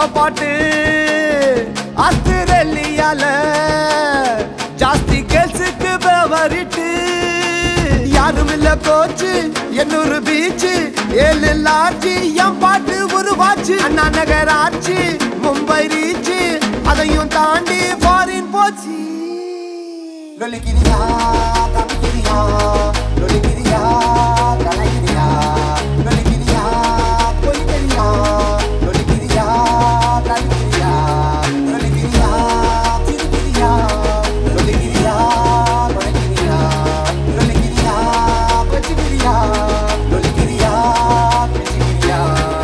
பாட்டு ஆஸ்திரேலியால ஜாஸ்தி கேர்ள்ஸுக்கு ஃபேவரிட்டு யாரும் இல்ல கோச்சு எண்ணூறு பீச்சு ஏழு லாட்சி என் பாட்டு ஒரு வாட்சி அண்ணா நகர் ஆச்சு மும்பை ரீச்சு அதையும் தாண்டி ஃபாரின் போச்சு லொலிக்கிறியா தம்பிக்கிறியா லொலிக்கிறியா கலக்கிறியா லொலிக்கிறியா பொலிக்கிறியா லொலிக்கிறியா கலக்கிறியா லொலிக்கிறியா சிரிக்கிறியா லொலிக்கிறியா கொலைக்கிறியா லொலிக்கிறியா வச்சுக்கிறியா லொலிக்கிறியா பேசிக்கிறியா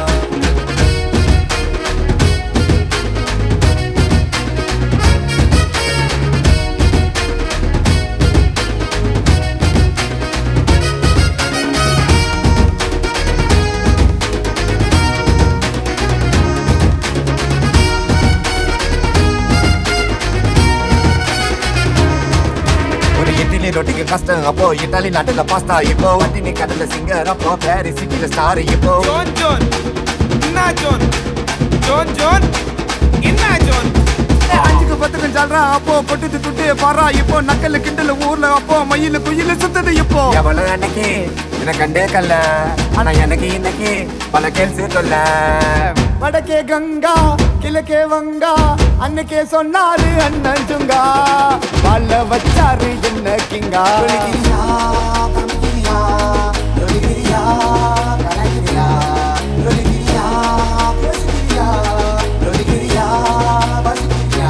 ஒரு இட்லி ரொட்டிக்கு கஷ்டம் அப்போ இட்டாலி நாட்டுல பாஸ்தா இப்போ வண்டி நீ கடல சிங்கர் அப்போ பாரிஸ் சிட்டில ஸ்டார் இப்போ ஜோன் ஜோன் என்ன ஜோன் ஜோன் ஜோன் என்ன ஜோன் அஞ்சுக்கு பத்துக்கு சொல்றா அப்போ கொட்டுது துட்டு பாரா இப்போ நக்கல் கிண்டல் ஊர்ல அப்போ மயில குயில சுத்தது இப்போ எவ்வளவு அன்னைக்கு எனக்கு கண்டே கல்ல ஆனா எனக்கு இன்னைக்கு பல கேள்வி சொல்ல வடக்கே கங்கா கிழக்கே வங்கா அன்னைக்கே சொன்னாரு அண்ணன் சுங்கா வாழ வச்சாரு என்ன கிங்கா லொலிக்கிறியா தம்பிக்கிறியா லொலிக்கிறியா கலக்கிறியா லொலிக்கிறியா பேசிக்கிறியா லொலிக்கிறியா வசிக்கிறியா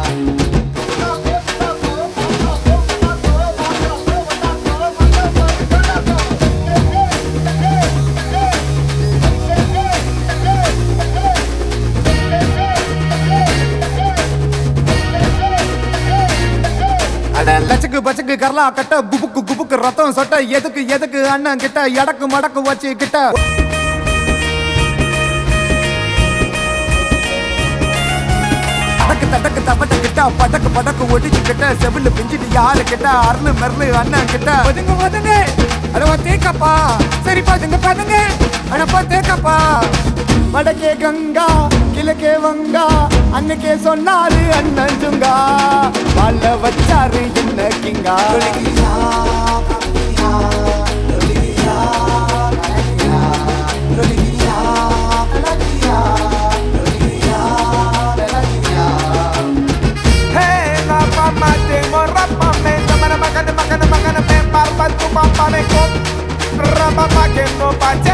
அட லச்சக்கு பச்சக்கு கரலா கட்ட குபுக்கு குபுக்கு ரத்தம் சொட்ட எதுக்கு எதுக்கு அண்ணன் கிட்ட எடக்கு மடக்கு வச்சு கிட்ட தடக்கு தடக்கு தப்பட்ட கிட்ட படக்கு படக்கு ஒடிச்சு கிட்ட செவில பிஞ்சிட்டு யாரு கிட்ட அருளு மெர்லு அண்ணன் கிட்ட ஒதுங்க ஒதுங்க அட தேக்கப்பா சரி பாதுங்க பாதுங்க அடப்பா தேக்கப்பா வடக்கே கங்கா கிழக்கே வங்கா அன்னைக்கே சொன்னாரு அண்ணன் சுங்கா வாழ வச்சாரு என்ன கிங்கா லொலிக்கிறியா தம்பிக்கிறியா லொலிக்கிறியா கலக்கிறியா லொலிக்கிறியா கலக்கிறியா லொலிக்கிறியா கலக்கிறியா ஹே la fama tengo rapa me llaman a macana macana macana me barba tu papá me con rapa pa que no pa